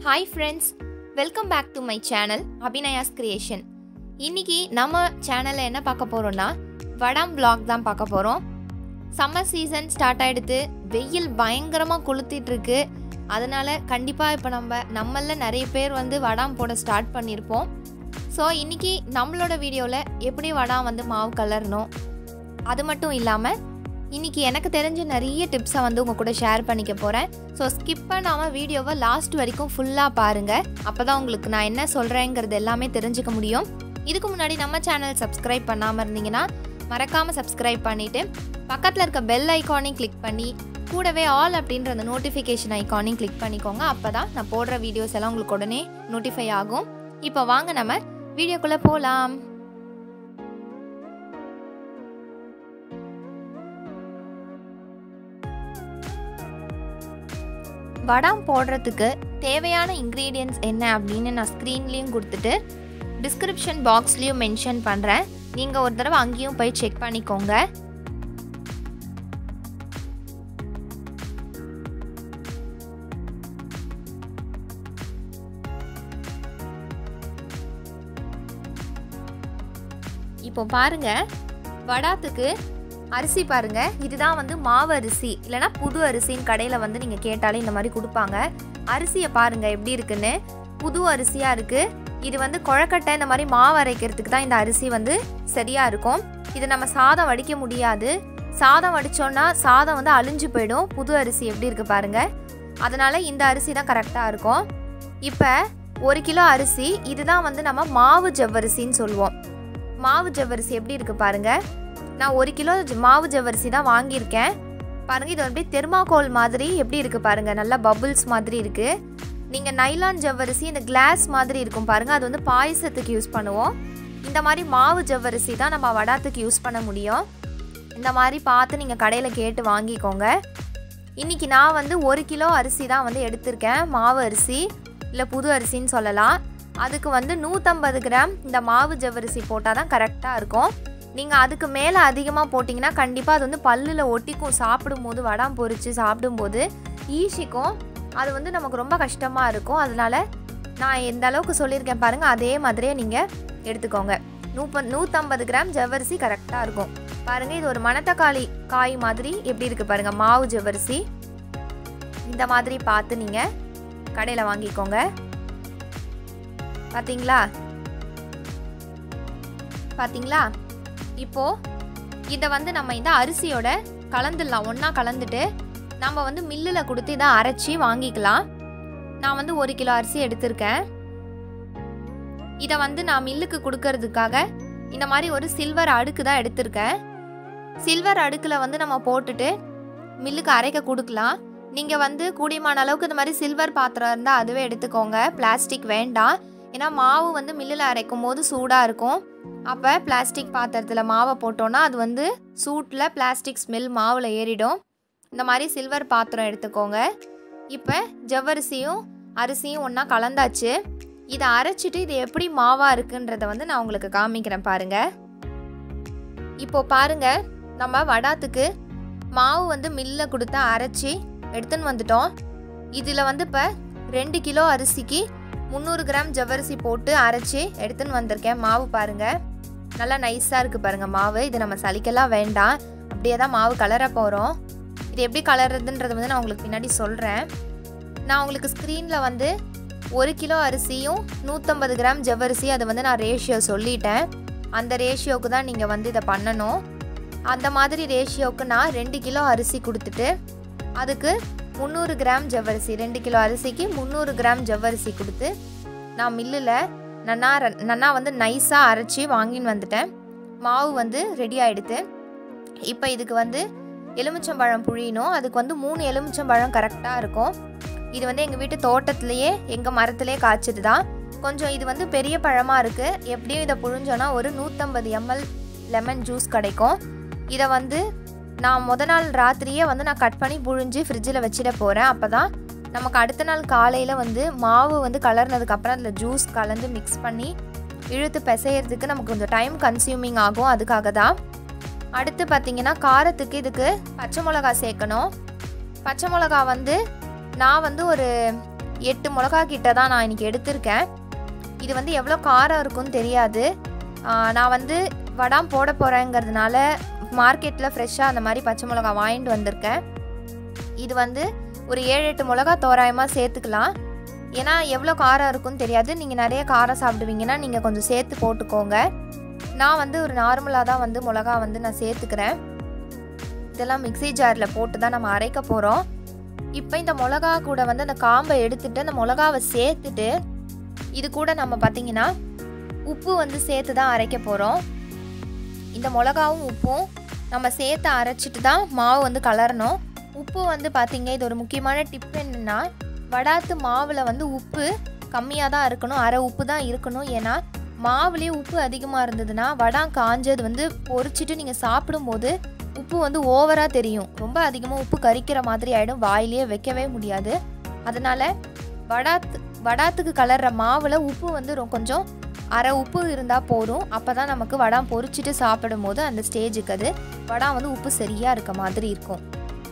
hi friends welcome back to my channel Abhinaya's creation இன்னைக்கு நம்ம சேனலில் என்ன பார்க்க போகிறோம்னா வடம் vlog தான் பார்க்க போகிறோம் சம்மர் சீசன் ஸ்டார்ட் ஆகிடுது வெயில் பயங்கரமாக கொளுத்திட்டு இருக்கு அதனால் கண்டிப்பாக இப்போ நம்ம நம்மள நிறைய பேர் வந்து வடாம் போட ஸ்டார்ட் பண்ணியிருப்போம் ஸோ இன்னைக்கு நம்மளோட வீடியோவில் எப்படி வடாம் வந்து மாவு கலரணும் அது மட்டும் இல்லாமல் இன்னைக்கு எனக்கு தெரிஞ்ச நிறைய டிப்ஸை வந்து உங்கள் கூட ஷேர் பண்ணிக்க போகிறேன் ஸோ ஸ்கிப் பண்ணாமல் வீடியோவை லாஸ்ட் வரைக்கும் ஃபுல்லாக பாருங்கள் அப்போ தான் உங்களுக்கு நான் என்ன சொல்கிறேங்கிறது எல்லாமே தெரிஞ்சுக்க முடியும் இதுக்கு முன்னாடி நம்ம சேனல் சப்ஸ்கிரைப் பண்ணாமல் இருந்தீங்கன்னா மறக்காமல் சப்ஸ்கிரைப் பண்ணிவிட்டு பக்கத்தில் இருக்க பெல் ஐக்கானையும் கிளிக் பண்ணி கூடவே ஆல் அப்படின்ற அந்த நோட்டிஃபிகேஷன் ஐக்கானையும் கிளிக் பண்ணிக்கோங்க அப்போ தான் நான் போடுற வீடியோஸ் எல்லாம் உங்களுக்கு உடனே நோட்டிஃபை ஆகும் இப்போ வாங்க நம்ம வீடியோக்குள்ளே போகலாம் வடம் போடுறதுக்கு தேவையான இன்க்ரீடியன்ட்ஸ் என்ன அப்படின்னு நான் ஸ்க்ரீன்லேயும் கொடுத்துட்டு டிஸ்கிரிப்ஷன் பாக்ஸ்லேயும் மென்ஷன் பண்ணுறேன் நீங்கள் ஒரு தடவை அங்கேயும் போய் செக் பண்ணிக்கோங்க இப்போ பாருங்க வடாத்துக்கு அரிசி பாருங்க இதுதான் வந்து மாவு அரிசி இல்லைனா புது அரிசின்னு கடையில் வந்து நீங்கள் கேட்டாலே இந்த மாதிரி கொடுப்பாங்க அரிசியை பாருங்க எப்படி இருக்குன்னு புது அரிசியாக இருக்குது இது வந்து குழக்கட்டை இந்த மாதிரி மாவு அரைக்கிறதுக்கு தான் இந்த அரிசி வந்து சரியாக இருக்கும் இது நம்ம சாதம் வடிக்க முடியாது சாதம் வடித்தோன்னா சாதம் வந்து அழிஞ்சு போயிடும் புது அரிசி எப்படி இருக்குது பாருங்க அதனால இந்த அரிசி தான் கரெக்டாக இருக்கும் இப்போ ஒரு கிலோ அரிசி இதுதான் வந்து நம்ம மாவு ஜவ்வரிசின்னு சொல்லுவோம் மாவு ஜவ்வரிசி எப்படி இருக்குது பாருங்கள் நான் ஒரு கிலோ ஜ- மாவு ஜவ்வரிசி தான் வாங்கியிருக்கேன் பாருங்கள் இது அப்படியே தெர்மாகோல் மாதிரி எப்படி இருக்குது பாருங்கள் நல்லா பபுள்ஸ் மாதிரி இருக்குது நீங்கள் நைலான் ஜவ்வரிசி இந்த கிளாஸ் மாதிரி இருக்கும் பாருங்கள் அது வந்து பாயசத்துக்கு யூஸ் பண்ணுவோம் இந்த மாதிரி மாவு ஜவ்வரிசி தான் நம்ம வடாத்துக்கு யூஸ் பண்ண முடியும் இந்த மாதிரி பார்த்து நீங்கள் கடையில் கேட்டு வாங்கிக்கோங்க இன்றைக்கி நான் வந்து ஒரு கிலோ அரிசி தான் வந்து எடுத்திருக்கேன் மாவு அரிசி இல்லை புது அரிசின்னு சொல்லலாம் அதுக்கு வந்து நூற்றம்பது கிராம் இந்த மாவு ஜவ்வரிசி போட்டால் தான் கரெக்டாக இருக்கும் நீங்கள் அதுக்கு மேலே அதிகமாக போட்டிங்கன்னா கண்டிப்பாக அது வந்து பல்லில் ஒட்டிக்கும் சாப்பிடும்போது வடாம் பொரித்து சாப்பிடும்போது ஈஷிக்கும் அது வந்து நமக்கு ரொம்ப கஷ்டமாக இருக்கும் அதனால நான் எந்த அளவுக்கு சொல்லியிருக்கேன் பாருங்கள் அதே மாதிரியே நீங்கள் எடுத்துக்கோங்க நூப்ப நூற்றம்பது கிராம் ஜவ்வரிசி கரெக்டாக இருக்கும் பாருங்கள் இது ஒரு மணத்தக்காளி காய் மாதிரி எப்படி இருக்குது பாருங்கள் மாவு ஜவ்வரிசி இந்த மாதிரி பார்த்து நீங்கள் கடையில் வாங்கிக்கோங்க பார்த்தீங்களா பார்த்தீங்களா இப்போ இதை வந்து நம்ம இந்த அரிசியோட கலந்துடலாம் ஒன்றா கலந்துட்டு நம்ம வந்து மில்லில் கொடுத்து இதை அரைச்சி வாங்கிக்கலாம் நான் வந்து ஒரு கிலோ அரிசி எடுத்திருக்கேன் இதை வந்து நான் மில்லுக்கு கொடுக்கறதுக்காக இந்த மாதிரி ஒரு சில்வர் அடுக்கு தான் எடுத்திருக்கேன் சில்வர் அடுக்கில் வந்து நம்ம போட்டுட்டு மில்லுக்கு அரைக்க கொடுக்கலாம் நீங்கள் வந்து கூடியமான அளவுக்கு இந்த மாதிரி சில்வர் பாத்திரம் இருந்தால் அதுவே எடுத்துக்கோங்க பிளாஸ்டிக் வேண்டாம் ஏன்னா மாவு வந்து மில்லில் அரைக்கும் போது சூடாக இருக்கும் அப்போ பிளாஸ்டிக் பாத்திரத்தில் மாவை போட்டோன்னா அது வந்து சூட்டில் பிளாஸ்டிக் ஸ்மெல் மாவில் ஏறிடும் இந்த மாதிரி சில்வர் பாத்திரம் எடுத்துக்கோங்க இப்போ ஜவ்வரிசியும் அரிசியும் ஒன்றா கலந்தாச்சு இதை அரைச்சிட்டு இது எப்படி மாவாக இருக்குன்றத வந்து நான் உங்களுக்கு காமிக்கிறேன் பாருங்க இப்போ பாருங்க நம்ம வடாத்துக்கு மாவு வந்து மில்ல கொடுத்து அரைச்சி எடுத்துன்னு வந்துட்டோம் இதில் வந்து இப்போ ரெண்டு கிலோ அரிசிக்கு முந்நூறு கிராம் ஜவ்வரிசி போட்டு அரைச்சி எடுத்துன்னு வந்திருக்கேன் மாவு பாருங்க நல்லா நைஸாக இருக்குது பாருங்க மாவு இது நம்ம சலிக்கலாம் வேண்டாம் அப்படியே தான் மாவு கலர போகிறோம் இது எப்படி கலர்றதுன்றது வந்து நான் உங்களுக்கு பின்னாடி சொல்கிறேன் நான் உங்களுக்கு ஸ்க்ரீனில் வந்து ஒரு கிலோ அரிசியும் நூற்றம்பது கிராம் ஜவ்வரிசி அதை வந்து நான் ரேஷியோ சொல்லிட்டேன் அந்த ரேஷியோவுக்கு தான் நீங்கள் வந்து இதை பண்ணணும் அந்த மாதிரி ரேஷியோவுக்கு நான் ரெண்டு கிலோ அரிசி கொடுத்துட்டு அதுக்கு முந்நூறு கிராம் ஜவ்வரிசி ரெண்டு கிலோ அரிசிக்கு முந்நூறு கிராம் ஜவ்வரிசி கொடுத்து நான் மில்லில் நன்னா ர- நன்னா வந்து நைஸாக அரைச்சி வாங்கின்னு வந்துட்டேன் மாவு வந்து ரெடி ஆகிடுது இப்போ இதுக்கு வந்து எலுமிச்சம்பழம் புழியணும் அதுக்கு வந்து மூணு எலுமிச்சம்பழம் கரெக்டாக இருக்கும் இது வந்து எங்கள் வீட்டு தோட்டத்திலேயே எங்கள் மரத்திலே காய்ச்சது தான் கொஞ்சம் இது வந்து பெரிய பழமாக இருக்குது எப்படியும் இதை புழிஞ்சோன்னா ஒரு நூற்றம்பது எம்எல் லெமன் ஜூஸ் கிடைக்கும் இதை வந்து நான் முத நாள் ராத்திரியே வந்து நான் கட் பண்ணி புழிஞ்சு ஃப்ரிட்ஜில் வச்சிட போகிறேன் அப்போ தான் நமக்கு அடுத்த நாள் காலையில் வந்து மாவு வந்து கலர்னதுக்கப்புறம் அதில் ஜூஸ் கலந்து மிக்ஸ் பண்ணி இழுத்து பிசையறதுக்கு நமக்கு கொஞ்சம் டைம் கன்சியூமிங் ஆகும் அதுக்காக தான் அடுத்து பார்த்தீங்கன்னா காரத்துக்கு இதுக்கு பச்சை மிளகா சேர்க்கணும் பச்சை மிளகா வந்து நான் வந்து ஒரு எட்டு மிளகா கிட்ட தான் நான் இன்றைக்கி எடுத்திருக்கேன் இது வந்து எவ்வளோ காரம் இருக்கும்னு தெரியாது ஆ, நான் வந்து வடாம் போட போகிறேங்கிறதுனால மார்க்கெட்டில் ஃப்ரெஷ்ஷாக அந்த மாதிரி பச்சை மிளகா வாங்கிட்டு வந்திருக்கேன் இது வந்து ஒரு ஏழு எட்டு மிளகா தோராயமாக சேர்த்துக்கலாம் ஏன்னா எவ்வளோ காரம் இருக்கும்னு தெரியாது நீங்கள் நிறைய காரம் சாப்பிடுவீங்கன்னா நீங்கள் கொஞ்சம் சேர்த்து போட்டுக்கோங்க நான் வந்து ஒரு நார்மலாக தான் வந்து மிளகா வந்து நான் சேர்த்துக்கிறேன் இதெல்லாம் மிக்ஸி ஜாரில் போட்டு தான் நம்ம அரைக்க போகிறோம் இப்போ இந்த மிளகா கூட வந்து அந்த காம்பை எடுத்துட்டு அந்த மிளகாவை சேர்த்துட்டு இது கூட நம்ம பார்த்தீங்கன்னா உப்பு வந்து சேர்த்து தான் அரைக்க போகிறோம் இந்த மிளகாவும் உப்பும் நம்ம சேர்த்து அரைச்சிட்டு தான் மாவு வந்து கலரணும் உப்பு வந்து பார்த்தீங்க இது ஒரு முக்கியமான டிப் என்னென்னா வடாத்து மாவில் வந்து உப்பு கம்மியாக தான் இருக்கணும் அரை உப்பு தான் இருக்கணும் ஏன்னா மாவுலேயே உப்பு அதிகமாக இருந்ததுன்னா வடாம் காஞ்சது வந்து பொரிச்சிட்டு நீங்கள் சாப்பிடும்போது உப்பு வந்து ஓவராக தெரியும் ரொம்ப அதிகமாக உப்பு கரிக்கிற மாதிரி ஆகிடும் வாயிலேயே வைக்கவே முடியாது அதனால் வடாத்து வடாத்துக்கு கலர்ற மாவில் உப்பு வந்து ரொ- கொஞ்சம் அரை உப்பு இருந்தால் போதும் அப்போ தான் நமக்கு வடாம் பொரிச்சிட்டு சாப்பிடும் போது அந்த ஸ்டேஜுக்கு அது வடாம் வந்து உப்பு சரியாக இருக்க மாதிரி இருக்கும்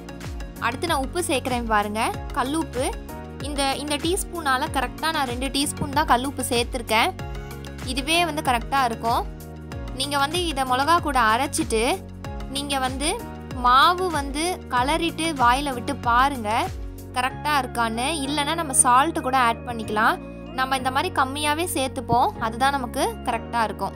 அடுத்து நான் உப்பு சேர்க்குறேன் பாருங்க கல்லுப்பு இந்த இந்த டீஸ்பூனால் கரெக்டாக நான் ரெண்டு டீஸ்பூன் தான் கல்லுப்பு சேர்த்துருக்கேன் இதுவே வந்து கரெக்டாக இருக்கும் நீங்கள் வந்து இதை மிளகா கூட அரைச்சிட்டு நீங்கள் வந்து மாவு வந்து கலரிட்டு வாயில் விட்டு பாருங்கள் கரெக்டாக இருக்கான்னு இல்லைன்னா நம்ம சால்ட்டு கூட ஆட் பண்ணிக்கலாம் நம்ம இந்த மாதிரி கம்மியாகவே சேர்த்துப்போம் அதுதான் நமக்கு கரெக்டாக இருக்கும்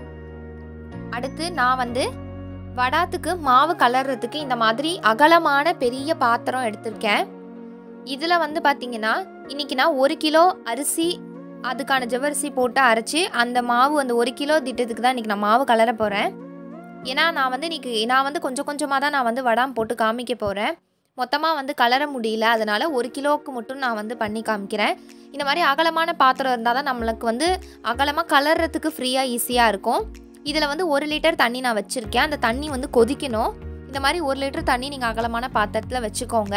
அடுத்து நான் வந்து வடாத்துக்கு மாவு கலர்றதுக்கு இந்த மாதிரி அகலமான பெரிய பாத்திரம் எடுத்திருக்கேன் இதில் வந்து பார்த்தீங்கன்னா இன்னைக்கு நான் ஒரு கிலோ அரிசி அதுக்கான ஜவ்வரிசி போட்டு அரைச்சி அந்த மாவு அந்த ஒரு கிலோ திட்டத்துக்கு தான் இன்றைக்கி நான் மாவு கலர போகிறேன் ஏன்னா நான் வந்து இன்னைக்கு நான் வந்து கொஞ்சம் கொஞ்சமாக தான் நான் வந்து வடாம் போட்டு காமிக்க போகிறேன் மொத்தமாக வந்து கலர முடியல அதனால் ஒரு கிலோவுக்கு மட்டும் நான் வந்து பண்ணி காமிக்கிறேன் இந்த மாதிரி அகலமான பாத்திரம் இருந்தால் தான் நம்மளுக்கு வந்து அகலமாக கலர்றதுக்கு ஃப்ரீயாக ஈஸியாக இருக்கும் இதில் வந்து ஒரு லிட்டர் தண்ணி நான் வச்சுருக்கேன் அந்த தண்ணி வந்து கொதிக்கணும் இந்த மாதிரி ஒரு லிட்டர் தண்ணி நீங்கள் அகலமான பாத்திரத்தில் வச்சுக்கோங்க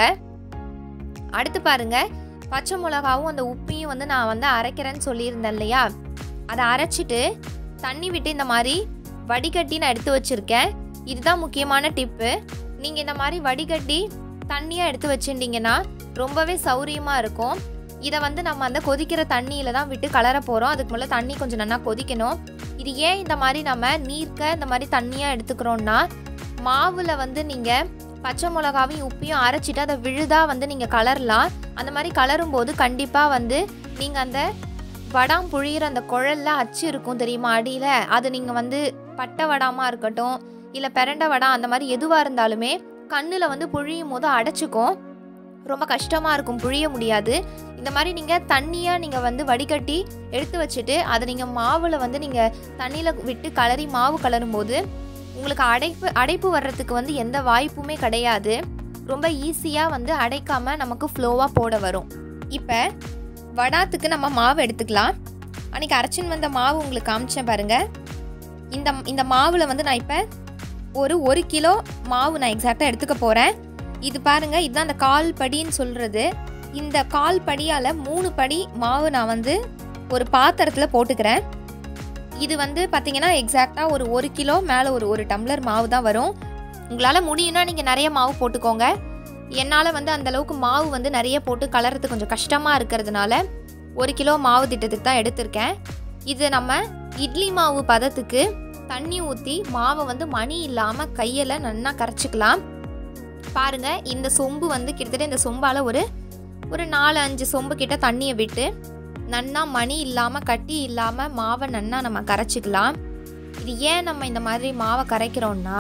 அடுத்து பாருங்க பச்சை மிளகாவும் அந்த உப்பையும் வந்து நான் வந்து அரைக்கிறேன்னு சொல்லியிருந்தேன் இல்லையா அதை அரைச்சிட்டு தண்ணி விட்டு இந்த மாதிரி வடிகட்டி நான் எடுத்து வச்சுருக்கேன் இதுதான் முக்கியமான டிப்பு நீங்கள் இந்த மாதிரி வடிகட்டி தண்ணியாக எடுத்து வச்சுட்டிங்கன்னா ரொம்பவே சௌரியமாக இருக்கும் இதை வந்து நம்ம அந்த கொதிக்கிற தண்ணியில் தான் விட்டு கலர போகிறோம் அதுக்கு மேலே தண்ணி கொஞ்சம் நல்லா கொதிக்கணும் இது ஏன் இந்த மாதிரி நம்ம நீர்க்க இந்த மாதிரி தண்ணியாக எடுத்துக்கிறோன்னா மாவில் வந்து நீங்கள் பச்சை மிளகாவையும் உப்பையும் அரைச்சிட்டு அதை விழுதா வந்து நீங்கள் கலரலாம் அந்த மாதிரி கலரும் போது கண்டிப்பாக வந்து நீங்கள் அந்த வடாம் புழியிற அந்த குழல்ல அச்சு இருக்கும் தெரியுமா அடியில் அது நீங்கள் வந்து பட்டை வடாமாக இருக்கட்டும் இல்லை பிரண்ட வடம் அந்த மாதிரி எதுவாக இருந்தாலுமே கண்ணில் வந்து புழியும் போது அடைச்சிக்கும் ரொம்ப கஷ்டமாக இருக்கும் புழிய முடியாது இந்த மாதிரி நீங்கள் தண்ணியாக நீங்கள் வந்து வடிகட்டி எடுத்து வச்சுட்டு அதை நீங்கள் மாவில் வந்து நீங்கள் தண்ணியில் விட்டு கலரி மாவு கலரும் போது உங்களுக்கு அடைப்பு அடைப்பு வர்றதுக்கு வந்து எந்த வாய்ப்புமே கிடையாது ரொம்ப ஈஸியாக வந்து அடைக்காமல் நமக்கு ஃப்ளோவாக போட வரும் இப்போ வடாத்துக்கு நம்ம மாவு எடுத்துக்கலாம் அன்றைக்கி அரைச்சின்னு வந்த மாவு உங்களுக்கு காமிச்சேன் பாருங்கள் இந்த இந்த மாவில் வந்து நான் இப்போ ஒரு ஒரு கிலோ மாவு நான் எக்ஸாக்டாக எடுத்துக்க போகிறேன் இது பாருங்கள் இதுதான் அந்த கால் படின்னு சொல்கிறது இந்த கால் படியால் மூணு படி மாவு நான் வந்து ஒரு பாத்திரத்தில் போட்டுக்கிறேன் இது வந்து பார்த்தீங்கன்னா எக்ஸாக்டாக ஒரு ஒரு கிலோ மேலே ஒரு ஒரு டம்ளர் மாவு தான் வரும் உங்களால் முடியும்னா நீங்கள் நிறைய மாவு போட்டுக்கோங்க என்னால் வந்து அந்த அளவுக்கு மாவு வந்து நிறைய போட்டு கலர்றது கொஞ்சம் கஷ்டமாக இருக்கிறதுனால ஒரு கிலோ மாவு திட்டத்துக்கு தான் எடுத்திருக்கேன் இது நம்ம இட்லி மாவு பதத்துக்கு தண்ணி ஊற்றி மாவை வந்து மணி இல்லாமல் கையில் நல்லா கரைச்சிக்கலாம் பாருங்க இந்த சொம்பு வந்து கிட்டத்தட்ட இந்த சொம்பால் ஒரு ஒரு நாலு அஞ்சு சொம்பு கிட்ட தண்ணியை விட்டு நன்னா மணி இல்லாமல் கட்டி இல்லாமல் மாவை நன்னா நம்ம கரைச்சிக்கலாம் இது ஏன் நம்ம இந்த மாதிரி மாவை கரைக்கிறோம்னா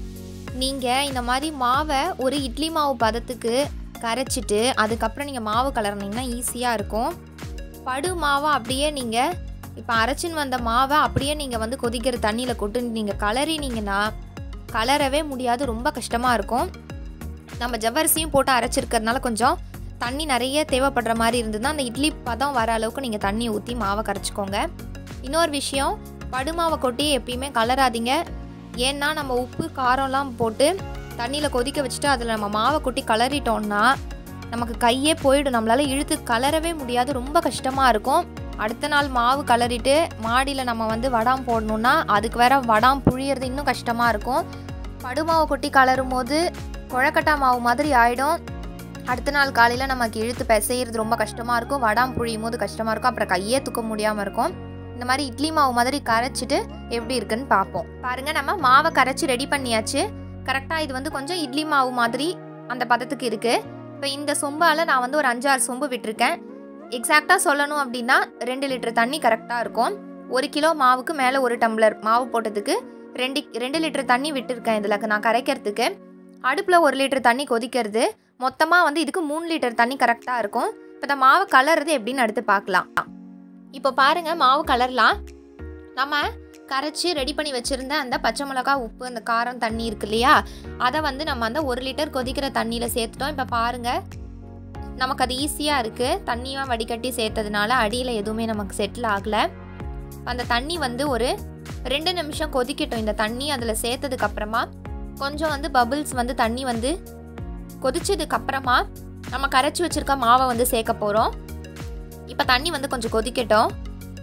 நீங்கள் இந்த மாதிரி மாவை ஒரு இட்லி மாவு பதத்துக்கு கரைச்சிட்டு அதுக்கப்புறம் நீங்கள் மாவு கலர்னீங்கன்னா ஈஸியாக இருக்கும் படு மாவை அப்படியே நீங்கள் இப்போ அரைச்சின்னு வந்த மாவை அப்படியே நீங்கள் வந்து கொதிக்கிற தண்ணியில் கொட்டு நீங்கள் கலரினீங்கன்னா கலரவே முடியாது ரொம்ப கஷ்டமாக இருக்கும் நம்ம ஜவ்வரிசியும் போட்டு அரைச்சிருக்கிறதுனால கொஞ்சம் தண்ணி நிறைய தேவைப்படுற மாதிரி இருந்ததுன்னா அந்த இட்லி பதம் வர அளவுக்கு நீங்கள் தண்ணி ஊற்றி மாவை கரைச்சிக்கோங்க இன்னொரு விஷயம் படுமாவை கொட்டி எப்பயுமே கலராதீங்க ஏன்னா நம்ம உப்பு காரம்லாம் போட்டு தண்ணியில் கொதிக்க வச்சுட்டு அதில் நம்ம மாவை கொட்டி கலரிட்டோம்னா நமக்கு கையே போயிடும் நம்மளால இழுத்து கலரவே முடியாது ரொம்ப கஷ்டமாக இருக்கும் அடுத்த நாள் மாவு கலரிட்டு மாடியில் நம்ம வந்து வடாம் போடணுன்னா அதுக்கு வேற வடாம் புழியறது இன்னும் கஷ்டமாக இருக்கும் படுமாவை கொட்டி கலரும் போது குழக்கட்டா மாவு மாதிரி ஆயிடும் அடுத்த நாள் காலையில் நமக்கு இழுத்து பிசையிறது ரொம்ப கஷ்டமாக இருக்கும் வடாம் புழியும் போது கஷ்டமாக இருக்கும் அப்புறம் கையே தூக்க முடியாமல் இருக்கும் இந்த மாதிரி இட்லி மாவு மாதிரி கரைச்சிட்டு எப்படி இருக்குன்னு பார்ப்போம் பாருங்கள் நம்ம மாவை கரைச்சி ரெடி பண்ணியாச்சு கரெக்டாக இது வந்து கொஞ்சம் இட்லி மாவு மாதிரி அந்த பதத்துக்கு இருக்குது இப்போ இந்த சொம்பால் நான் வந்து ஒரு அஞ்சாறு சொம்பு விட்டிருக்கேன் எக்ஸாக்டாக சொல்லணும் அப்படின்னா ரெண்டு லிட்டர் தண்ணி கரெக்டாக இருக்கும் ஒரு கிலோ மாவுக்கு மேலே ஒரு டம்ளர் மாவு போட்டதுக்கு ரெண்டு ரெண்டு லிட்டர் தண்ணி விட்டுருக்கேன் இதில் நான் கரைக்கிறதுக்கு அடுப்பில் ஒரு லிட்டர் தண்ணி கொதிக்கிறது மொத்தமாக வந்து இதுக்கு மூணு லிட்டர் தண்ணி கரெக்டாக இருக்கும் இப்போ இந்த மாவு கலர்றது எப்படின்னு அடுத்து பார்க்கலாம் இப்போ பாருங்கள் மாவு கலர்லாம் நம்ம கரைச்சி ரெடி பண்ணி வச்சுருந்த அந்த பச்சை மிளகா உப்பு அந்த காரம் தண்ணி இருக்கு இல்லையா அதை வந்து நம்ம அந்த ஒரு லிட்டர் கொதிக்கிற தண்ணியில் சேர்த்துட்டோம் இப்போ பாருங்கள் நமக்கு அது ஈஸியாக இருக்குது தண்ணியாக வடிகட்டி சேர்த்ததுனால அடியில் எதுவுமே நமக்கு செட்டில் ஆகலை அந்த தண்ணி வந்து ஒரு ரெண்டு நிமிஷம் கொதிக்கட்டும் இந்த தண்ணி அதில் சேர்த்ததுக்கு அப்புறமா கொஞ்சம் வந்து பபிள்ஸ் வந்து தண்ணி வந்து கொதிச்சதுக்கு அப்புறமா நம்ம கரைச்சி வச்சிருக்க மாவை வந்து சேர்க்க போகிறோம் இப்போ தண்ணி வந்து கொஞ்சம் கொதிக்கட்டும்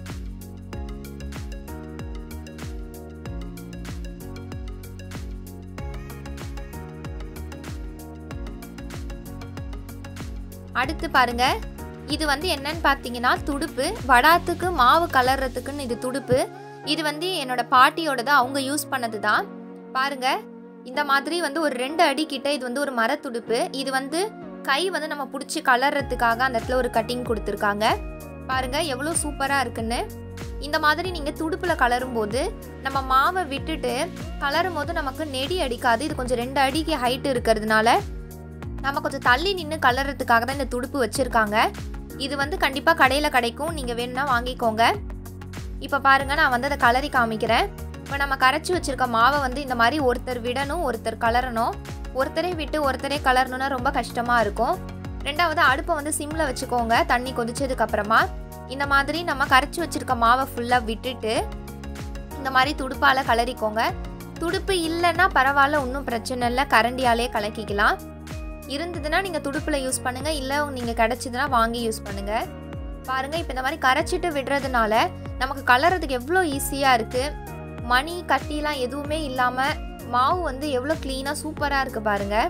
அடுத்து பாருங்க இது வந்து என்னன்னு பார்த்தீங்கன்னா துடுப்பு வடாத்துக்கு மாவு கலர்றதுக்குன்னு இது துடுப்பு இது வந்து என்னோட பாட்டியோடது அவங்க யூஸ் பண்ணது தான் பாருங்க இந்த மாதிரி வந்து ஒரு ரெண்டு அடி கிட்ட இது வந்து ஒரு மரத்துடுப்பு இது வந்து கை வந்து நம்ம பிடிச்சி கலர்றதுக்காக அந்த இடத்துல ஒரு கட்டிங் கொடுத்துருக்காங்க பாருங்க எவ்வளோ சூப்பராக இருக்குன்னு இந்த மாதிரி நீங்கள் துடுப்பில் கலரும் போது நம்ம மாவை விட்டுட்டு கலரும் போது நமக்கு நெடி அடிக்காது இது கொஞ்சம் ரெண்டு அடிக்கு ஹைட் இருக்கிறதுனால நம்ம கொஞ்சம் தள்ளி நின்று கலர்றதுக்காக தான் இந்த துடுப்பு வச்சுருக்காங்க இது வந்து கண்டிப்பாக கடையில் கிடைக்கும் நீங்கள் வேணும்னா வாங்கிக்கோங்க இப்போ பாருங்கள் நான் வந்து அதை கலரி காமிக்கிறேன் இப்போ நம்ம கரைச்சி வச்சுருக்க மாவை வந்து இந்த மாதிரி ஒருத்தர் விடணும் ஒருத்தர் கலரணும் ஒருத்தரே விட்டு ஒருத்தரே கலரணும்னா ரொம்ப கஷ்டமாக இருக்கும் ரெண்டாவது அடுப்பை வந்து சிம்மில் வச்சுக்கோங்க தண்ணி கொதிச்சதுக்கு அப்புறமா இந்த மாதிரி நம்ம கரைச்சி வச்சுருக்க மாவை ஃபுல்லாக விட்டுட்டு இந்த மாதிரி துடுப்பால் கலரிக்கோங்க துடுப்பு இல்லைன்னா பரவாயில்ல ஒன்றும் பிரச்சனை இல்லை கரண்டியாலே கலக்கிக்கலாம் இருந்ததுன்னா நீங்கள் துடுப்பில் யூஸ் பண்ணுங்கள் இல்லை நீங்கள் கிடச்சிதுன்னா வாங்கி யூஸ் பண்ணுங்கள் பாருங்கள் இப்போ இந்த மாதிரி கரைச்சிட்டு விடுறதுனால நமக்கு கலர்றதுக்கு எவ்வளோ ஈஸியாக இருக்குது மணி கட்டிலாம் எதுவுமே இல்லாமல் மாவு வந்து எவ்வளோ க்ளீனாக சூப்பராக இருக்குது பாருங்கள்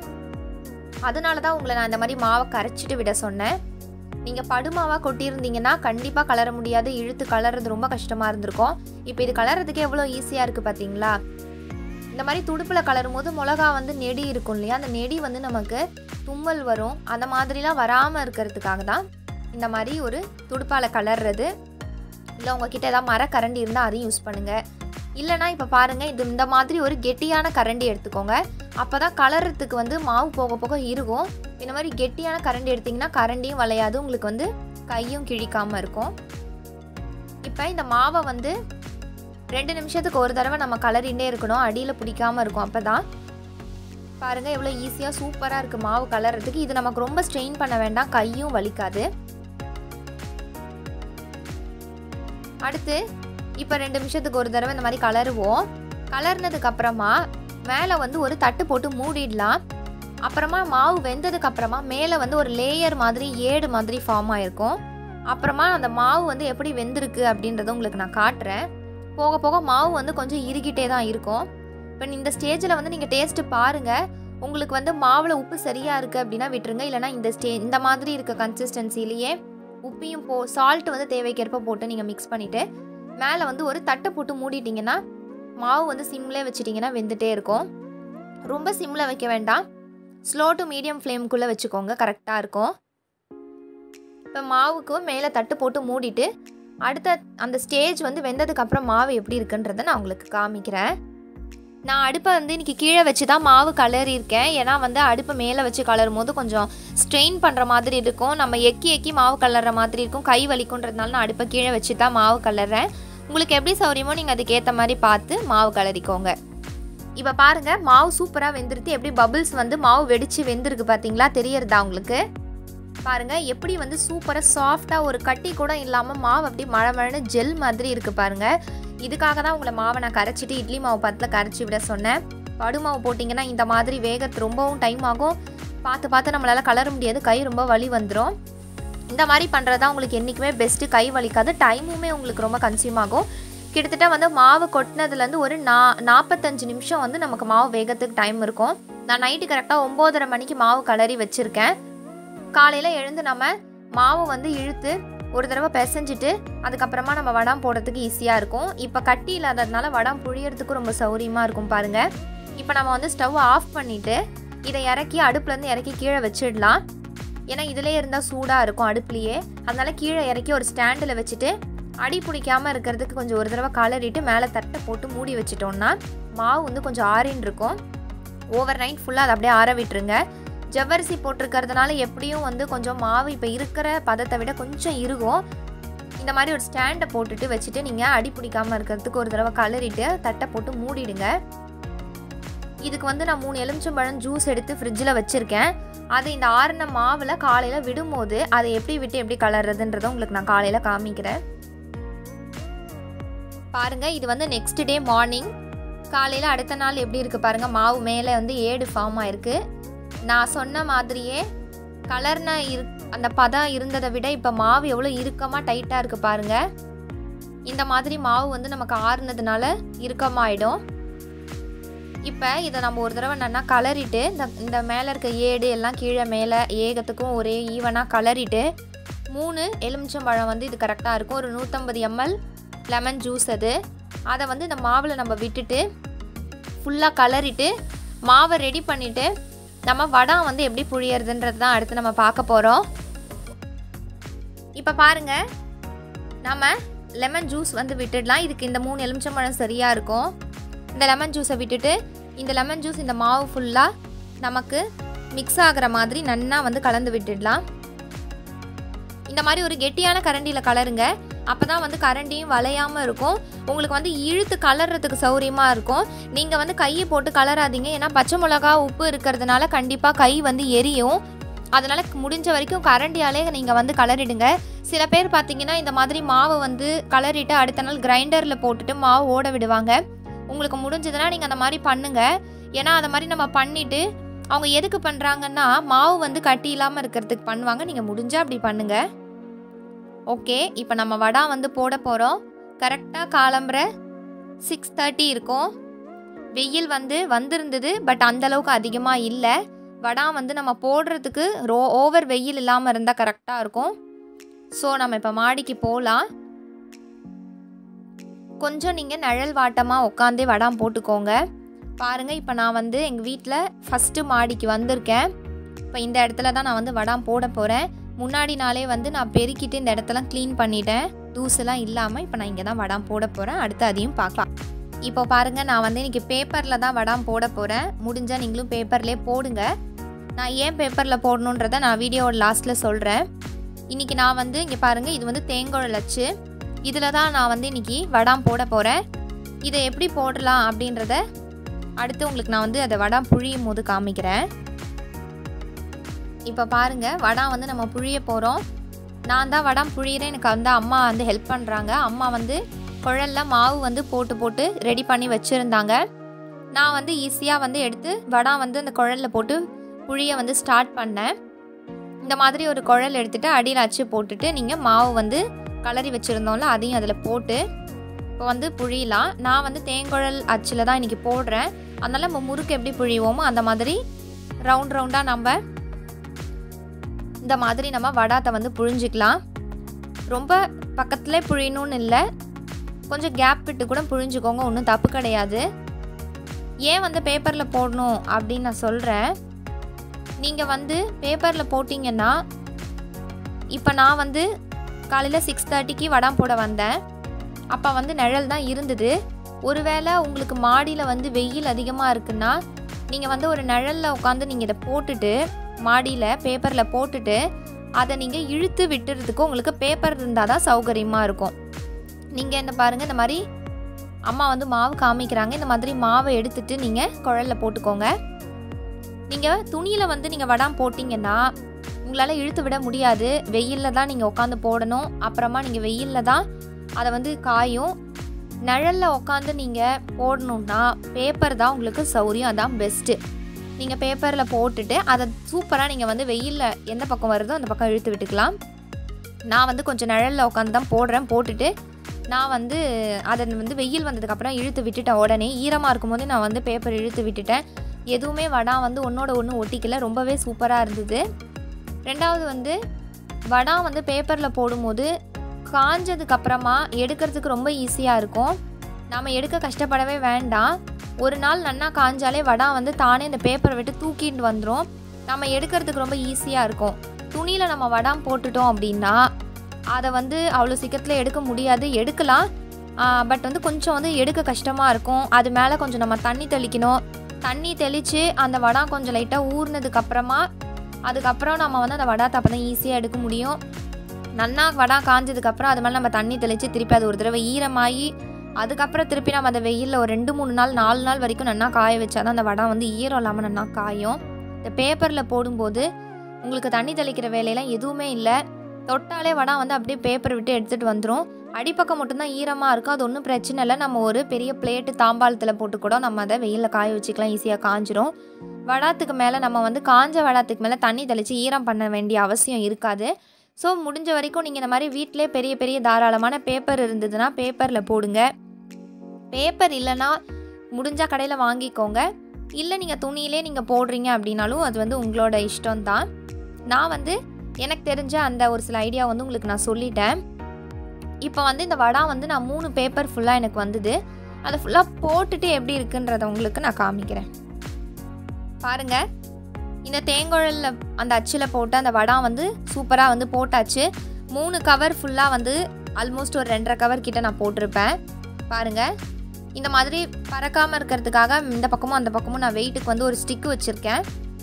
அதனால தான் உங்களை நான் இந்த மாதிரி மாவை கரைச்சிட்டு விட சொன்னேன் நீங்கள் படுமாவாக கொட்டியிருந்தீங்கன்னா கண்டிப்பாக கலர முடியாது இழுத்து கலர்றது ரொம்ப கஷ்டமாக இருந்திருக்கும் இப்போ இது கலர்றதுக்கு எவ்வளோ ஈஸியாக இருக்குது பார்த்தீங்களா இந்த மாதிரி துடுப்பில் கலரும் போது மிளகா வந்து நெடி இருக்கும் இல்லையா அந்த நெடி வந்து நமக்கு தும்மல் வரும் அந்த மாதிரிலாம் வராமல் இருக்கிறதுக்காக தான் இந்த மாதிரி ஒரு துடுப்பால் கலர்றது இல்லை உங்ககிட்ட ஏதாவது மரக்கரண்டி இருந்தால் அதையும் யூஸ் பண்ணுங்கள் இல்லைனா இப்போ பாருங்கள் இது இந்த மாதிரி ஒரு கெட்டியான கரண்டி எடுத்துக்கோங்க அப்போ தான் கலர்றதுக்கு வந்து மாவு போக போக இருக்கும் இந்த மாதிரி கெட்டியான கரண்டி எடுத்திங்கன்னா கரண்டியும் வளையாது உங்களுக்கு வந்து கையும் கிழிக்காமல் இருக்கும் இப்போ இந்த மாவை வந்து ரெண்டு நிமிஷத்துக்கு ஒரு தடவை நம்ம கலரிண்டே இருக்கணும் அடியில் பிடிக்காம இருக்கும் அப்போ தான் பாருங்கள் எவ்வளோ ஈஸியாக சூப்பராக இருக்குது மாவு கலர்றதுக்கு இது நமக்கு ரொம்ப ஸ்ட்ரெயின் பண்ண வேண்டாம் கையும் வலிக்காது அடுத்து இப்போ ரெண்டு நிமிஷத்துக்கு ஒரு தடவை இந்த மாதிரி கலருவோம் கலர்னதுக்கு அப்புறமா மேலே வந்து ஒரு தட்டு போட்டு மூடிடலாம் அப்புறமா மாவு வெந்ததுக்கு அப்புறமா மேலே வந்து ஒரு லேயர் மாதிரி ஏடு மாதிரி ஃபார்ம் ஆயிருக்கும் அப்புறமா அந்த மாவு வந்து எப்படி வெந்திருக்கு அப்படின்றத உங்களுக்கு நான் காட்டுறேன் போக போக மாவு வந்து கொஞ்சம் இறுகிட்டே தான் இருக்கும் இப்போ இந்த ஸ்டேஜில் வந்து நீங்கள் டேஸ்ட்டு பாருங்கள் உங்களுக்கு வந்து மாவில் உப்பு சரியாக இருக்குது அப்படின்னா விட்டுருங்க இல்லைனா இந்த ஸ்டே இந்த மாதிரி இருக்க கன்சிஸ்டன்சிலேயே உப்பையும் போ சால்ட் வந்து தேவைக்கேற்ப போட்டு நீங்கள் மிக்ஸ் பண்ணிவிட்டு மேலே வந்து ஒரு தட்டை போட்டு மூடிட்டிங்கன்னா மாவு வந்து சிம்லே வச்சிட்டிங்கன்னா வெந்துட்டே இருக்கும் ரொம்ப சிம்மில் வைக்க வேண்டாம் ஸ்லோ டு மீடியம் ஃப்ளேமுக்குள்ளே வச்சுக்கோங்க கரெக்டாக இருக்கும் இப்போ மாவுக்கு மேலே தட்டு போட்டு மூடிட்டு அடுத்த அந்த ஸ்டேஜ் வந்து வெந்ததுக்கப்புறம் மாவு எப்படி இருக்குன்றதை நான் உங்களுக்கு காமிக்கிறேன் நான் அடுப்பை வந்து இன்றைக்கி கீழே வச்சு தான் மாவு கலரியிருக்கேன் ஏன்னா வந்து அடுப்பை மேலே வச்சு கலரும் போது கொஞ்சம் ஸ்ட்ரெயின் பண்ணுற மாதிரி இருக்கும் நம்ம எக்கி எக்கி மாவு கலர்ற மாதிரி இருக்கும் கை வலிக்குன்றதுனால நான் அடுப்பை கீழே வச்சு தான் மாவு கலர்றேன் உங்களுக்கு எப்படி சௌரியமோ நீங்கள் அதுக்கேற்ற மாதிரி பார்த்து மாவு கலரிக்கோங்க இப்போ பாருங்கள் மாவு சூப்பராக வெந்துருது எப்படி பபிள்ஸ் வந்து மாவு வெடித்து வெந்திருக்கு பார்த்தீங்களா தெரியறதா உங்களுக்கு பாருங்கள் எப்படி வந்து சூப்பராக சாஃப்டாக ஒரு கட்டி கூட இல்லாமல் மாவு அப்படி மழை மழைன்னு ஜெல் மாதிரி இருக்குது பாருங்கள் இதுக்காக தான் உங்களை மாவை நான் கரைச்சிட்டு இட்லி மாவு பத்தில் கரைச்சி விட சொன்னேன் படு மாவு போட்டிங்கன்னா இந்த மாதிரி வேகத்து ரொம்பவும் டைம் ஆகும் பார்த்து பார்த்து நம்மளால் கலர முடியாது கை ரொம்ப வலி வந்துடும் இந்த மாதிரி பண்ணுறது தான் உங்களுக்கு என்றைக்குமே பெஸ்ட்டு கை வலிக்காது டைமுமே உங்களுக்கு ரொம்ப கன்சியூம் ஆகும் கிட்டத்தட்ட வந்து மாவு கொட்டினதுலேருந்து ஒரு நா நாற்பத்தஞ்சு நிமிஷம் வந்து நமக்கு மாவு வேகத்துக்கு டைம் இருக்கும் நான் நைட்டு கரெக்டாக ஒம்போதரை மணிக்கு மாவு கலரி வச்சுருக்கேன் காலையில் எழுந்து நம்ம மாவு வந்து இழுத்து ஒரு தடவை பிசைஞ்சிட்டு அதுக்கப்புறமா நம்ம வடம் போடுறதுக்கு ஈஸியாக இருக்கும் இப்போ கட்டி இல்லாததுனால வடம் புழியறதுக்கு ரொம்ப சௌரியமாக இருக்கும் பாருங்கள் இப்போ நம்ம வந்து ஸ்டவ் ஆஃப் பண்ணிவிட்டு இதை இறக்கி அடுப்புலேருந்து இறக்கி கீழே வச்சிடலாம் ஏன்னா இதிலே இருந்தால் சூடாக இருக்கும் அடுப்புலையே அதனால கீழே இறக்கி ஒரு ஸ்டாண்டில் வச்சுட்டு அடி பிடிக்காமல் இருக்கிறதுக்கு கொஞ்சம் ஒரு தடவை கலரிட்டு மேலே தட்டை போட்டு மூடி வச்சிட்டோம்னா மாவு வந்து கொஞ்சம் ஆறின்னு இருக்கும் ஓவர் நைட் ஃபுல்லாக அதை அப்படியே ஆற விட்டுருங்க ஜவ்வரிசி போட்டிருக்கிறதுனால எப்படியும் வந்து கொஞ்சம் மாவு இப்போ இருக்கிற பதத்தை விட கொஞ்சம் இருக்கும் இந்த மாதிரி ஒரு ஸ்டாண்டை போட்டுட்டு வச்சுட்டு நீங்கள் அடி பிடிக்காமல் இருக்கிறதுக்கு ஒரு தடவை கலரிட்டு தட்டை போட்டு மூடிடுங்க இதுக்கு வந்து நான் மூணு எலுமிச்சம்பழம் ஜூஸ் எடுத்து ஃப்ரிட்ஜில் வச்சுருக்கேன் அது இந்த ஆறின மாவில் காலையில் விடும்போது அதை எப்படி விட்டு எப்படி கலர்றதுன்றதை உங்களுக்கு நான் காலையில் காமிக்கிறேன் பாருங்கள் இது வந்து நெக்ஸ்ட் டே மார்னிங் காலையில் அடுத்த நாள் எப்படி இருக்குது பாருங்கள் மாவு மேலே வந்து ஏடு ஃபார்ம் ஆயிருக்கு நான் சொன்ன மாதிரியே கலர்னா இரு அந்த பதம் இருந்ததை விட இப்போ மாவு எவ்வளோ இறுக்கமாக டைட்டாக இருக்குது பாருங்கள் இந்த மாதிரி மாவு வந்து நமக்கு ஆறுனதுனால இறுக்கமாயிடும் இப்போ இதை நம்ம ஒரு தடவை நல்லா கலரிட்டு இந்த இந்த மேலே இருக்க ஏடு எல்லாம் கீழே மேலே ஏகத்துக்கும் ஒரே ஈவனாக கலரிட்டு மூணு எலுமிச்சம்பழம் வந்து இது கரெக்டாக இருக்கும் ஒரு நூற்றம்பது எம்எல் லெமன் ஜூஸ் அது அதை வந்து இந்த மாவில் நம்ம விட்டுட்டு ஃபுல்லாக கலரிட்டு மாவை ரெடி பண்ணிவிட்டு நம்ம வடம் வந்து எப்படி புழியறதுன்றது தான் அடுத்து நம்ம பார்க்க போகிறோம் இப்போ பாருங்கள் நம்ம லெமன் ஜூஸ் வந்து விட்டுடலாம் இதுக்கு இந்த மூணு எலுமிச்சம்பழம் சரியாக இருக்கும் இந்த லெமன் ஜூஸை விட்டுட்டு இந்த லெமன் ஜூஸ் இந்த மாவு ஃபுல்லாக நமக்கு மிக்ஸ் ஆகிற மாதிரி நன்னா வந்து கலந்து விட்டுடலாம் இந்த மாதிரி ஒரு கெட்டியான கரண்டியில் கலருங்க அப்போ தான் வந்து கரண்டியும் வளையாமல் இருக்கும் உங்களுக்கு வந்து இழுத்து கலர்றதுக்கு சௌரியமாக இருக்கும் நீங்கள் வந்து கையை போட்டு கலராதீங்க ஏன்னா பச்சை மிளகா உப்பு இருக்கிறதுனால கண்டிப்பாக கை வந்து எரியும் அதனால் முடிஞ்ச வரைக்கும் கரண்டியாலே நீங்கள் வந்து கலரிடுங்க சில பேர் பார்த்தீங்கன்னா இந்த மாதிரி மாவை வந்து கலரிட்டு அடுத்த நாள் கிரைண்டரில் போட்டுட்டு மாவு ஓட விடுவாங்க உங்களுக்கு முடிஞ்சதுன்னா நீங்கள் அந்த மாதிரி பண்ணுங்க ஏன்னா அந்த மாதிரி நம்ம பண்ணிவிட்டு அவங்க எதுக்கு பண்ணுறாங்கன்னா மாவு வந்து கட்டி இல்லாமல் இருக்கிறதுக்கு பண்ணுவாங்க நீங்கள் முடிஞ்சால் அப்படி பண்ணுங்கள் ஓகே இப்போ நம்ம வடா வந்து போட போகிறோம் கரெக்டாக காலம்புற சிக்ஸ் தேர்ட்டி இருக்கும் வெயில் வந்து வந்திருந்தது பட் அந்தளவுக்கு அதிகமாக இல்லை வடா வந்து நம்ம போடுறதுக்கு ரோ ஓவர் வெயில் இல்லாமல் இருந்தால் கரெக்டாக இருக்கும் ஸோ நம்ம இப்போ மாடிக்கு போகலாம் கொஞ்சம் நீங்கள் நிழல் வாட்டமாக உட்காந்தே வடாம் போட்டுக்கோங்க பாருங்கள் இப்போ நான் வந்து எங்கள் வீட்டில் ஃபஸ்ட்டு மாடிக்கு வந்திருக்கேன் இப்போ இந்த இடத்துல தான் நான் வந்து வடாம் போட போகிறேன் முன்னாடி நாளே வந்து நான் பெருக்கிட்டு இந்த இடத்தெல்லாம் க்ளீன் பண்ணிட்டேன் தூசெல்லாம் இல்லாமல் இப்போ நான் இங்கே தான் வடாம் போட போகிறேன் அடுத்து அதையும் பார்க்கலாம் இப்போ பாருங்கள் நான் வந்து இன்றைக்கி பேப்பரில் தான் வடாம் போட போகிறேன் முடிஞ்சால் நீங்களும் பேப்பர்லேயே போடுங்க நான் ஏன் பேப்பரில் போடணுன்றதை நான் வீடியோவோட லாஸ்ட்டில் சொல்கிறேன் இன்றைக்கி நான் வந்து இங்கே பாருங்கள் இது வந்து தேங்குழல் அச்சு இதில் தான் நான் வந்து இன்றைக்கி வடாம் போட போகிறேன் இதை எப்படி போடலாம் அப்படின்றத அடுத்து உங்களுக்கு நான் வந்து அதை வடாம் புழியும் போது காமிக்கிறேன் இப்போ பாருங்கள் வடாம் வந்து நம்ம புழிய போகிறோம் நான் தான் வடாம் புழியிறேன் எனக்கு வந்து அம்மா வந்து ஹெல்ப் பண்ணுறாங்க அம்மா வந்து குழல்ல மாவு வந்து போட்டு போட்டு ரெடி பண்ணி வச்சுருந்தாங்க நான் வந்து ஈஸியாக வந்து எடுத்து வடாம் வந்து அந்த குழல்ல போட்டு புழிய வந்து ஸ்டார்ட் பண்ணேன் இந்த மாதிரி ஒரு குழல் எடுத்துகிட்டு அடியில் அச்சு போட்டுட்டு நீங்கள் மாவு வந்து கலரி வச்சுருந்தோம்ல அதையும் அதில் போட்டு இப்போ வந்து புழியலாம் நான் வந்து தேங்குழல் அச்சில் தான் இன்றைக்கி போடுறேன் அதனால் நம்ம முறுக்கு எப்படி புழிவோமோ அந்த மாதிரி ரவுண்ட் ரவுண்டாக நம்ம இந்த மாதிரி நம்ம வடாத்தை வந்து புழிஞ்சிக்கலாம் ரொம்ப பக்கத்துலேயே புழியணும்னு இல்லை கொஞ்சம் கேப் விட்டு கூட புழிஞ்சுக்கோங்க ஒன்றும் தப்பு கிடையாது ஏன் வந்து பேப்பரில் போடணும் அப்படின்னு நான் சொல்கிறேன் நீங்கள் வந்து பேப்பரில் போட்டிங்கன்னா இப்போ நான் வந்து காலையில் சிக்ஸ் தேர்ட்டிக்கு வடம் போட வந்தேன் அப்போ வந்து நிழல் தான் இருந்தது ஒருவேளை உங்களுக்கு மாடியில் வந்து வெயில் அதிகமாக இருக்குன்னா நீங்கள் வந்து ஒரு நிழலில் உட்காந்து நீங்கள் இதை போட்டுட்டு மாடியில் பேப்பரில் போட்டுட்டு அதை நீங்கள் இழுத்து விட்டுறதுக்கு உங்களுக்கு பேப்பர் இருந்தால் தான் சௌகரியமாக இருக்கும் நீங்கள் என்ன பாருங்கள் இந்த மாதிரி அம்மா வந்து மாவு காமிக்கிறாங்க இந்த மாதிரி மாவை எடுத்துட்டு நீங்கள் குழலில் போட்டுக்கோங்க நீங்கள் துணியில் வந்து நீங்கள் வடாம் போட்டிங்கன்னா உங்களால் இழுத்து விட முடியாது வெயிலில் தான் நீங்கள் உட்காந்து போடணும் அப்புறமா நீங்கள் வெயிலில் தான் அதை வந்து காயும் நிழலில் உட்காந்து நீங்கள் போடணுன்னா பேப்பர் தான் உங்களுக்கு சௌரியம் அதான் பெஸ்ட்டு நீங்கள் பேப்பரில் போட்டுட்டு அதை சூப்பராக நீங்கள் வந்து வெயிலில் எந்த பக்கம் வருதோ அந்த பக்கம் இழுத்து விட்டுக்கலாம் நான் வந்து கொஞ்சம் நிழலில் உட்காந்து தான் போடுறேன் போட்டுட்டு நான் வந்து அதை வந்து வெயில் வந்ததுக்கப்புறம் இழுத்து விட்டுட்டேன் உடனே ஈரமாக இருக்கும்போது நான் வந்து பேப்பர் இழுத்து விட்டுட்டேன் எதுவுமே வடா வந்து ஒன்றோட ஒன்று ஒட்டிக்கல ரொம்பவே சூப்பராக இருந்தது ரெண்டாவது வந்து வடா வந்து பேப்பரில் போடும்போது காஞ்சதுக்கு அப்புறமா எடுக்கிறதுக்கு ரொம்ப ஈஸியாக இருக்கும் நம்ம எடுக்க கஷ்டப்படவே வேண்டாம் ஒரு நாள் நன்னா காஞ்சாலே வடா வந்து தானே இந்த பேப்பரை விட்டு தூக்கிட்டு வந்துடும் நம்ம எடுக்கிறதுக்கு ரொம்ப ஈஸியாக இருக்கும் துணியில் நம்ம வடாம் போட்டுட்டோம் அப்படின்னா அதை வந்து அவ்வளோ சீக்கிரத்தில் எடுக்க முடியாது எடுக்கலாம் பட் வந்து கொஞ்சம் வந்து எடுக்க கஷ்டமாக இருக்கும் அது மேலே கொஞ்சம் நம்ம தண்ணி தெளிக்கணும் தண்ணி தெளித்து அந்த வடாம் கொஞ்சம் லைட்டாக ஊறினதுக்கு அப்புறமா அதுக்கப்புறம் நம்ம வந்து அந்த வடாத்தை அப்போ தான் ஈஸியாக எடுக்க முடியும் நன்னா வடா காஞ்சதுக்கப்புறம் அது மேலே நம்ம தண்ணி தெளித்து திருப்பி அது ஒரு தடவை ஈரமாகி அதுக்கப்புறம் திருப்பி நம்ம அந்த வெயிலில் ஒரு ரெண்டு மூணு நாள் நாலு நாள் வரைக்கும் நன்னா காய வச்சா தான் அந்த வடை வந்து ஈரம் இல்லாமல் நன்னா காயும் இந்த பேப்பரில் போடும்போது உங்களுக்கு தண்ணி தெளிக்கிற வேலையெல்லாம் எதுவுமே இல்லை தொட்டாலே வடை வந்து அப்படியே பேப்பர் விட்டு எடுத்துகிட்டு வந்துடும் அடிப்பக்கம் மட்டும்தான் ஈரமாக இருக்கும் அது ஒன்றும் பிரச்சனை இல்லை நம்ம ஒரு பெரிய பிளேட்டு தாம்பாளத்தில் போட்டு கூட நம்ம அதை வெயிலில் காய வச்சுக்கலாம் ஈஸியாக காஞ்சிரும் வடாத்துக்கு மேலே நம்ம வந்து காஞ்ச வடாத்துக்கு மேலே தண்ணி தெளித்து ஈரம் பண்ண வேண்டிய அவசியம் இருக்காது ஸோ முடிஞ்ச வரைக்கும் நீங்கள் இந்த மாதிரி வீட்டிலே பெரிய பெரிய தாராளமான பேப்பர் இருந்ததுன்னா பேப்பரில் போடுங்க பேப்பர் இல்லைன்னா முடிஞ்சால் கடையில் வாங்கிக்கோங்க இல்லை நீங்கள் துணியிலே நீங்கள் போடுறீங்க அப்படின்னாலும் அது வந்து உங்களோட இஷ்டம் தான் நான் வந்து எனக்கு தெரிஞ்ச அந்த ஒரு சில ஐடியா வந்து உங்களுக்கு நான் சொல்லிட்டேன் இப்போ வந்து இந்த வடா வந்து நான் மூணு பேப்பர் ஃபுல்லாக எனக்கு வந்தது அதை ஃபுல்லாக போட்டுட்டு எப்படி இருக்குன்றத உங்களுக்கு நான் காமிக்கிறேன் பாருங்க இந்த தேங்குழலில் அந்த அச்சில் போட்டு அந்த வடா வந்து சூப்பராக வந்து போட்டாச்சு மூணு கவர் ஃபுல்லாக வந்து ஆல்மோஸ்ட் ஒரு ரெண்டரை கவர் கிட்ட நான் போட்டிருப்பேன் பாருங்க இந்த மாதிரி பறக்காமல் இருக்கிறதுக்காக இந்த பக்கமும் அந்த பக்கமும் நான் வெயிட்டுக்கு வந்து ஒரு ஸ்டிக்கு வச்சுருக்கேன்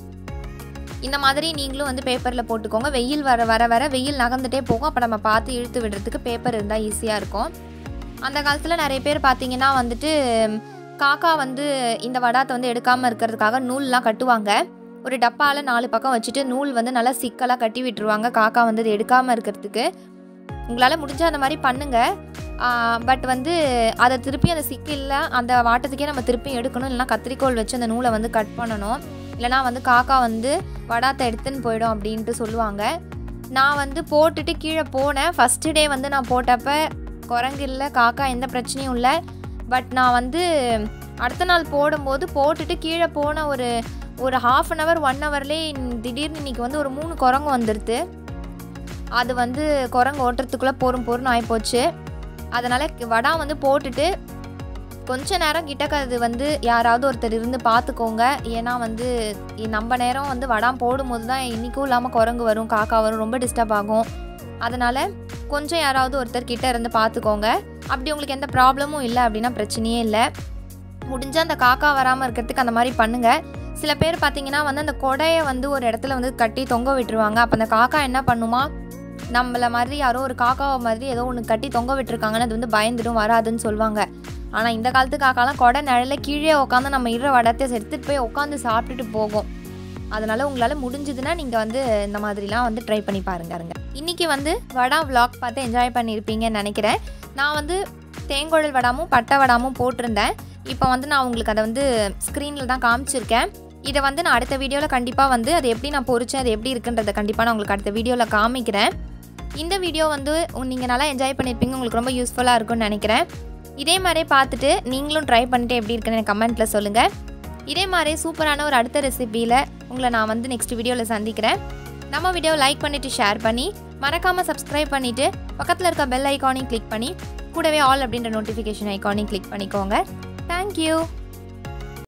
இந்த மாதிரி நீங்களும் வந்து பேப்பரில் போட்டுக்கோங்க வெயில் வர வர வர வெயில் நகர்ந்துட்டே போகும் அப்போ நம்ம பார்த்து இழுத்து விடுறதுக்கு பேப்பர் இருந்தால் ஈஸியாக இருக்கும் அந்த காலத்தில் நிறைய பேர் பார்த்தீங்கன்னா வந்துட்டு காக்கா வந்து இந்த வடாத்தை வந்து எடுக்காமல் இருக்கிறதுக்காக நூல்லாம் கட்டுவாங்க ஒரு டப்பாவில் நாலு பக்கம் வச்சுட்டு நூல் வந்து நல்லா சிக்கலாக கட்டி விட்டுருவாங்க காக்கா வந்து அது எடுக்காமல் இருக்கிறதுக்கு உங்களால் முடிஞ்சால் அந்த மாதிரி பண்ணுங்கள் பட் வந்து அதை திருப்பி அந்த சிக்கில் அந்த வாட்டத்துக்கே நம்ம திருப்பி எடுக்கணும் இல்லைனா கத்திரிக்கோல் வச்சு அந்த நூலை வந்து கட் பண்ணணும் இல்லைனா வந்து காக்கா வந்து வடாத்தை எடுத்துன்னு போயிடும் அப்படின்ட்டு சொல்லுவாங்க நான் வந்து போட்டுட்டு கீழே போனேன் ஃபஸ்ட்டு டே வந்து நான் போட்டப்ப குரங்கு இல்லை காக்கா எந்த பிரச்சனையும் இல்லை பட் நான் வந்து அடுத்த நாள் போடும்போது போட்டுட்டு கீழே போன ஒரு ஒரு ஹாஃப் அன் ஹவர் ஒன் ஹவர்லேயே திடீர்னு இன்றைக்கி வந்து ஒரு மூணு குரங்கு வந்துடுது அது வந்து குரங்கு ஓட்டுறதுக்குள்ளே போரும் போரும் ஆகிப்போச்சு அதனால் வடா வந்து போட்டுட்டு கொஞ்ச நேரம் கிட்டக்க அது வந்து யாராவது ஒருத்தர் இருந்து பார்த்துக்கோங்க ஏன்னா வந்து நம்ம நேரம் வந்து வடாம் போடும்போது தான் இன்றைக்கும் இல்லாமல் குரங்கு வரும் காக்கா வரும் ரொம்ப டிஸ்டர்ப் ஆகும் அதனால் கொஞ்சம் யாராவது ஒருத்தர் கிட்ட இருந்து பார்த்துக்கோங்க அப்படி உங்களுக்கு எந்த ப்ராப்ளமும் இல்லை அப்படின்னா பிரச்சனையே இல்லை முடிஞ்சால் அந்த காக்கா வராமல் இருக்கிறதுக்கு அந்த மாதிரி பண்ணுங்கள் சில பேர் பார்த்தீங்கன்னா வந்து அந்த கொடையை வந்து ஒரு இடத்துல வந்து கட்டி தொங்க விட்டுருவாங்க அப்போ அந்த காக்கா என்ன பண்ணுமா நம்மள மாதிரி யாரோ ஒரு காக்காவை மாதிரி ஏதோ ஒன்று கட்டி தொங்க விட்டுருக்காங்கன்னு அது வந்து பயந்துடும் வராதுன்னு சொல்லுவாங்க ஆனால் இந்த காலத்து காக்காலாம் கொடை நிழல கீழே உட்காந்து நம்ம இடுற வடத்தை எடுத்துகிட்டு போய் உட்காந்து சாப்பிட்டுட்டு போகும் அதனால் உங்களால் முடிஞ்சதுன்னா நீங்கள் வந்து இந்த மாதிரிலாம் வந்து ட்ரை பண்ணி பாருங்க இன்றைக்கி வந்து வடா vlog பார்த்து என்ஜாய் பண்ணியிருப்பீங்கன்னு நினைக்கிறேன் நான் வந்து தேங்குழல் வடாமும் பட்டை வடாமும் போட்டிருந்தேன் இப்போ வந்து நான் உங்களுக்கு அதை வந்து ஸ்க்ரீனில் தான் காமிச்சிருக்கேன் இதை வந்து நான் அடுத்த வீடியோவில் கண்டிப்பாக வந்து அது எப்படி நான் பொறிச்சேன் அது எப்படி இருக்குன்றதை கண்டிப்பாக நான் உங்களுக்கு அடுத்த வீடியோவில் காமிக்கிறேன் இந்த வீடியோ வந்து நீங்கள் நல்லா என்ஜாய் பண்ணியிருப்பீங்க உங்களுக்கு ரொம்ப யூஸ்ஃபுல்லாக இருக்கும்னு நினைக்கிறேன் இதே மாதிரியே பார்த்துட்டு நீங்களும் ட்ரை பண்ணிட்டு எப்படி இருக்குன்னு எனக்கு கமெண்ட்டில் சொல்லுங்கள் இதே மாதிரி சூப்பரான ஒரு அடுத்த ரெசிபியில் உங்களை நான் வந்து நெக்ஸ்ட் வீடியோவில் சந்திக்கிறேன் நம்ம வீடியோ லைக் பண்ணிவிட்டு ஷேர் பண்ணி மறக்காமல் சப்ஸ்கிரைப் பண்ணிவிட்டு பக்கத்தில் இருக்க பெல் ஐக்கானையும் கிளிக் பண்ணி கூடவே ஆல் அப்படின்ற நோட்டிஃபிகேஷன் ஐக்கானையும் கிளிக் பண்ணிக்கோங்க தேங்க்யூ